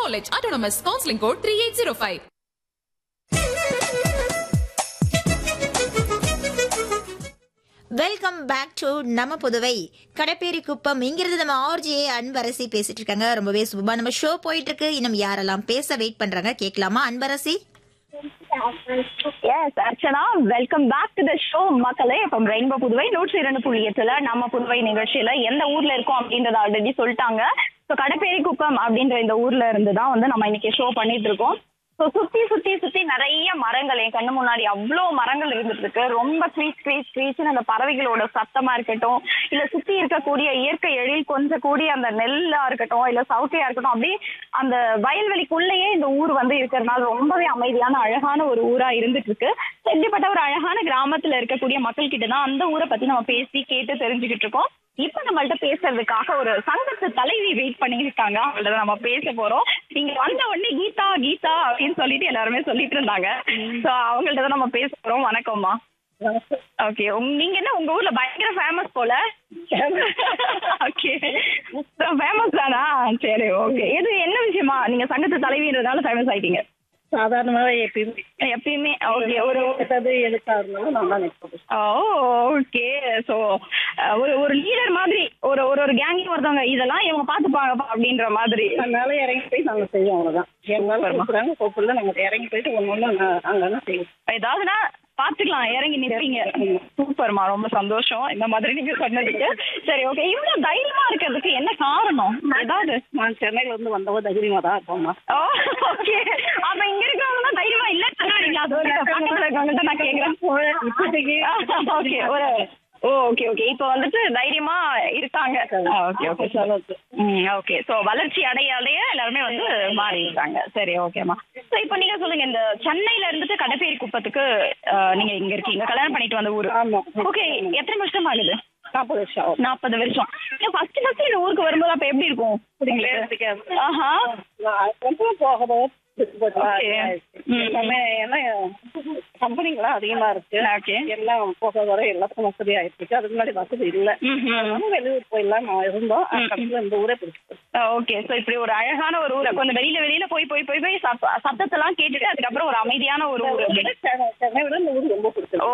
College autonomous counselling code three eight zero five welcome back to நம்ம புதுவை கடப்பேரி குப்பம் இங்கிருந்து நம்ம RGA Anbarasi பேசிட்டு இருக்காங்க ரொம்பவே சுபமா நம்ம ஷோ போயிட்டு இருக்கு இன்னும் யாரெல்லாம் பேச வெயிட் பண்றாங்க கேட்கலாமா Anbarasi yes Archana welcome back to the show மக்களே இப்போ ரெயின்போ புதுவை நூற்றி இரண்டு புள்ளி எட்டுல நம்ம புதுவை நிகழ்ச்சியில எந்த ஊர்ல இருக்கோம் அப்படின்றத ஆல்ரெடி சொல்லிட்டாங்க ஸோ கடப்பேரி குப்பம் அப்படின்ற இந்த ஊர்ல இருந்து தான் வந்து நம்ம இன்னைக்கு ஷோ பண்ணிட்டு இருக்கோம் ஸோ சுத்தி சுத்தி சுத்தி நிறைய மரங்கள் என் கண்ணு முன்னாடி அவ்வளோ மரங்கள் இருந்துட்டு இருக்கு ரொம்ப ஸ்வீட் ஸ்வீட் ஸ்வீட்னு அந்த பறவைகளோட சத்தமா இருக்கட்டும் இல்ல சுத்தி இருக்கக்கூடிய இயற்கை எழில் கொஞ்சம் கூடிய அந்த நெல்லா இருக்கட்டும் இல்ல சவுக்கையா இருக்கட்டும் அப்படியே அந்த வயல்வெளிக்குள்ளேயே இந்த ஊர் வந்து இருக்கிறதுனால ரொம்பவே அமைதியான அழகான ஒரு ஊரா இருந்துட்டு இருக்கு So, இப்படிப்பட்ட ஒரு அழகான கிராமத்துல இருக்கக்கூடிய மக்கள் கிட்ட தான் அந்த ஊரை பத்தி நம்ம பேசி கேட்டு தெரிஞ்சுக்கிட்டு இருக்கோம் இப்ப நம்மள்ட்ட பேசுறதுக்காக ஒரு சங்கத்து தலைவி வெயிட் பண்ணியிருக்காங்க அவங்கள்ட்ட நம்ம பேச போறோம் நீங்க வந்த உடனே கீதா கீதா அப்படின்னு சொல்லிட்டு எல்லாருமே சொல்லிட்டு இருந்தாங்க சோ அவங்கள்ட்ட தான் நம்ம பேச போறோம் வணக்கம்மா ஓகே நீங்க என்ன உங்க ஊர்ல பயங்கர ஃபேமஸ் போல ஓகே ஃபேமஸ் தானா சரி ஓகே இது என்ன விஷயமா நீங்க சங்கத்து தலைவின்றதால ஃபேமஸ் ஆயிட்டீங்க சாதாரணமாவே எப்பயுமே எப்பயுமே ஓகே ஒரு எதாவது எதுக்கா இருந்தாலும் நல்லா நிற்போம் ஓகே ஸோ ஒரு ஒரு லீடர் மாதிரி ஒரு ஒரு ஒரு கேங் ஒருத்தவங்க இதெல்லாம் இவங்க பார்த்துப்பாங்கப்பா அப்படின்ற மாதிரி அதனால இறங்கி போய் நாங்க செய்வோம் அவ்வளவுதான் எங்களால கூப்பிடுறாங்க கூப்பிடல நாங்க இறங்கி போயிட்டு ஒண்ணு ஒண்ணு அங்கதான் செய்வோம் ஏதாவதுன்னா பார்த்துக்கலாம் இறங்கி நிற்பீங்க சூப்பர்மா ரொம்ப சந்தோஷம் இந்த மாதிரி நீங்க சொன்னதுக்கு சரி ஓகே இவ்வளவு தைரியமா இருக்கிறதுக்கு என்ன காரணம் ஏதாவது நான் சென்னையில இருந்து வந்தவ தைரியமா தான் இருப்போம்மா ஓ ஓகே அப்ப இங்க இருக்கிறவங்க தைரியமா இல்ல சொன்னாங்களா அது ஒரு பக்கத்துல இருக்கவங்கள்ட்ட நான் கேக்குறேன் இப்போதைக்கு ஓகே ஒரு ஓ ஓகே ஓகே இப்போ வந்துட்டு தைரியமா இருக்காங்க okay okay hmm okay so வளர்ச்சி அடைய அடைய எல்லாருமே வந்து மாறி இருக்காங்க சரி ஓகேம்மா ஸோ இப்போ நீங்க சொல்லுங்க இந்த சென்னையில இருந்துட்டு கடப்பேரி குப்பத்துக்கு அஹ், நீங்க இங்க இருக்கீங்க கல்யாணம் பண்ணிட்டு வந்த ஊரு ஆமா. ஓகே எத்தனை வருஷம் ஆகுது நாற்பது வருஷம் ஆகும் நாற்பது வருஷம் ஃபர்ஸ்ட் ஃபர்ஸ்ட் இந்த ஊருக்கு வரும்போது அப்ப எப்படி இருக்கும் பிடிக்கல, பிடிக்காது. ஆஹா நான் ரொம்ப போக Okay. ம். எல்லாமே ஏன்னா கம்பெனிங்களா அதிகமா இருக்கு ஓகே எல்லாம் போக வர எல்லாத்துக்கும் வசதி ஆயிடுச்சு அதுக்கு முன்னாடி வசதி இல்ல அதனால வெளியூர் போயெல்லாம் நான் இருந்தோம் அதுக்கப்புறம் இந்த ஊரே பிடிச்சிருக்கு ஓகே சோ இப்படி ஒரு அழகான ஒரு ஊரை கொஞ்சம் வெளியில வெளியில போய் போய் போய் போய் சத்த- சத்தத்தெல்லாம் கேட்டுட்டு அதுக்கப்புறம் ஒரு அமைதியான ஒரு ஊர் அப்படின்னு. சென்னை- சென்னை விட இந்த ஊர் ரொம்ப பிடிச்சிருக்கு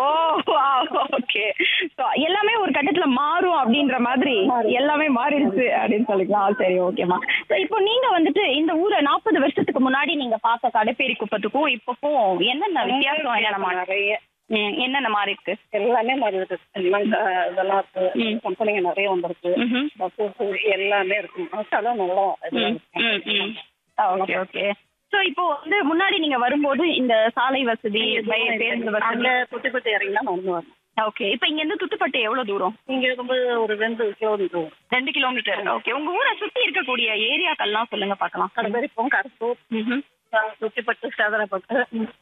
ஓ ஓகே ஸோ எல்லாமே ஒரு கட்டத்துல மாறும் அப்படின்ற மாதிரி எல்லாமே மாறிடுச்சு அப்படின்னு சொல்லிக்கலாம் சரி ஓகேம்மா ஸோ இப்போ நீங்க வந்துட்டு இந்த ஊரை நாற்பது வருஷத்துக்கு முன்னாடி நீங்க பார்த்த கடைப்பேரி குப்பத்துக்கும் இப்போக்கும் என்னென்ன வித்தியாசம் என்னென்ன நிறைய ம், என்னென்ன மாறி இருக்கு எல்லாமே மாறி இருக்கு எல்லாம் க- இதெல்லாம் இருக்கு கம்பெனிங்க நிறைய வந்திருக்கு ம்ஹும். பஸ் எல்லாமே இருக்கு மசாலாம் நல்லா இதா இருக்கு. ஓகே ஓகே ஸோ இப்போ வந்து முன்னாடி நீங்க வரும்போது இந்த சாலை வசதி பே- பேருந்து அங்க வசதி குட்டி குட்டி இறங்கினா நான் வந்து வரணும் ஓகே இப்போ இங்க இருந்து துத்துப்பட்டு எவ்வளவு தூரம் இங்க ரொம்ப ஒரு ரெண்டு கிலோமீட்டர் வரும் ரெண்டு கிலோமீட்டர் ஓகே உங்க ஊரை சுத்தி இருக்கக்கூடிய ஏரியாக்கள்லாம் சொல்லுங்க பார்க்கலாம் கடற்கரைப்போம் கரசூர் ம்ஹும். சுத்திப்பட்டு சேதரப்பட்டு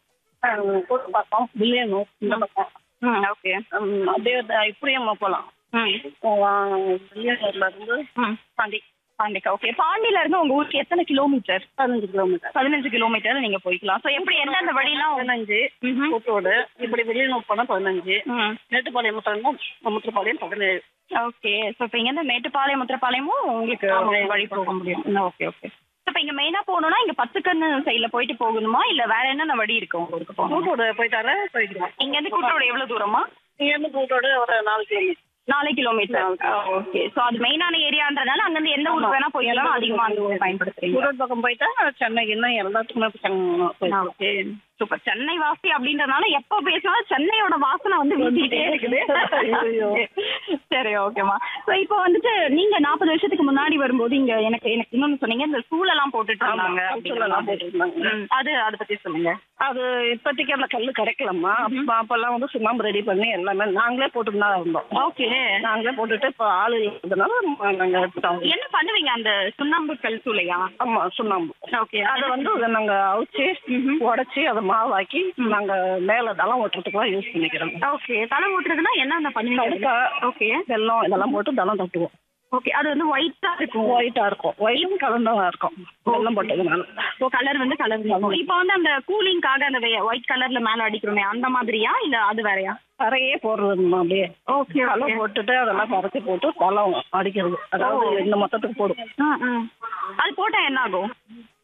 பக்கம் வில்லியனூர் இந்த பக்கம் ம் ஓகே ம், அப்படியே த- இப்படியும் போகலாம் ம் வில்லியனூர்ல இருந்து ம் பாண்டி பாண்டிக்கா ஓகே பாண்டியில இருந்து உங்க ஊருக்கு எத்தனை கிலோமீட்டர் பதினஞ்சு கிலோமீட்டர் பதினஞ்சு கிலோமீட்டர் நீங்க போய்க்கலாம் ஸோ எப்படி எந்தெந்த வழிலாம் பதினஞ்சு ம்ஹும். கூட்டோடு இப்படி வெளியூர் போனா பதினஞ்சு ம் மேட்டுப்பாளையம் மட்டும் முத்துப்பாளையம் பதினேழு ஓகே ஸோ இப்போ இங்க இருந்து மேட்டுப்பாளையம் முத்திரப்பாளையமும் உங்களுக்கு ஆமா. வழி போக முடியும் ஓகே ஓகே இப்போ இங்க மெயினா போகணும்னா இங்க பத்துக்கண்ணு சைடுல போயிட்டு போகணுமா இல்ல வேற என்னென்ன வழி இருக்கு உங்க ஊருக்கு போகணும் கூட்டோடு போயிட்டாலே போய்க்கலாம் இங்க இருந்து கூட்டோட எவ்வளவு தூரமா இங்க இருந்து கூட்டோடு ஒரு நாலு கிலோமீட்டர் நாலு கிலோமீட்டர் ஓகே ஸோ அது மெயினான ஏரியான்றதுனால அங்க இருந்து எந்த ஊருக்கு வேணா போய்க்கலாம் அதிகமா அந்த ஊரை பயன்படுத்துறீங்க கூட்டோடு பக்கம் போயிட்டா சென்னை இன்னும் எல்லாத்துக்குமே போய்க்கலாம். ஓகே சூப்பர் சென்னை வாசி அப்படின்றதுனால எப்ப பேசினாலும் சென்னையோட வாசனை வந்து வீசிட்டே இருக்குது ஐயோ. சரி ஓகேம்மா ஸோ இப்போ வந்துட்டு நீங்க நாற்பது வருஷத்துக்கு முன்னாடி வரும்போது இங்க எனக்கு எனக்கு இன்னொன்னு சொன்னீங்க இந்த சூழலாம் போட்டுட்டு இருந்தாங்க ஆமா, அப்படிங்கிற சூழலாம் மாதிரி. போட்டுருந்தாங்க. ம், அது அதை பத்தி சொல்லுங்க அது இப்போதைக்கு அந்த கல்லு கிடைக்கலம்மா அப்ப அப்பெல்லாம் வந்து சுண்ணாம்பு ரெடி பண்ணி எல்லாமே நாங்களே போட்டுட்டு தான் இருந்தோம் ஓகே நாங்களே போட்டுட்டு இப்போ ஆள் இல்லாததுனால நாங்க எடுத்துட்டோம் என்ன பண்ணுவீங்க அந்த சுண்ணாம்பு கல் சூளையா ஆமா சுண்ணாம்பு ஓகே அதை வந்து நாங்க அவிச்சு உடைச்சி அதை மாவாக்கி நாங்க மேல தளம் ஓட்டுறதுக்குலாம் யூஸ் பண்ணிக்கிறோம் ஓகே தலை ஊட்டுறதுன்னா என்னென்ன பண்ணுவீங்க ஓகே வெல்லம் இதெல்லாம் போட்டு தளம் தட்டுவோம் ஓகே அது வந்து ஒயிட்டா இருக்கும் ஒயிட்டா இருக்கும் ஒயிட்டும் கலந்தா இருக்கும் வெல்லம் போட்டதுனால ஓ கலர் வந்து கலர் இப்போ வந்து அந்த கூலிங்காக அந்த ஒயிட் கலர்ல மேல அடிக்கிறோமே அந்த மாதிரியா இல்ல அது வேறயா கரையே போடுறதுமா அப்படியே ஓகே தளம் போட்டுட்டு அதெல்லாம் கரைச்சி போட்டு தளம் அடிக்கிறது அதாவது இந்த மொத்தத்துக்கு போடும் அது போட்டா என்ன ஆகும்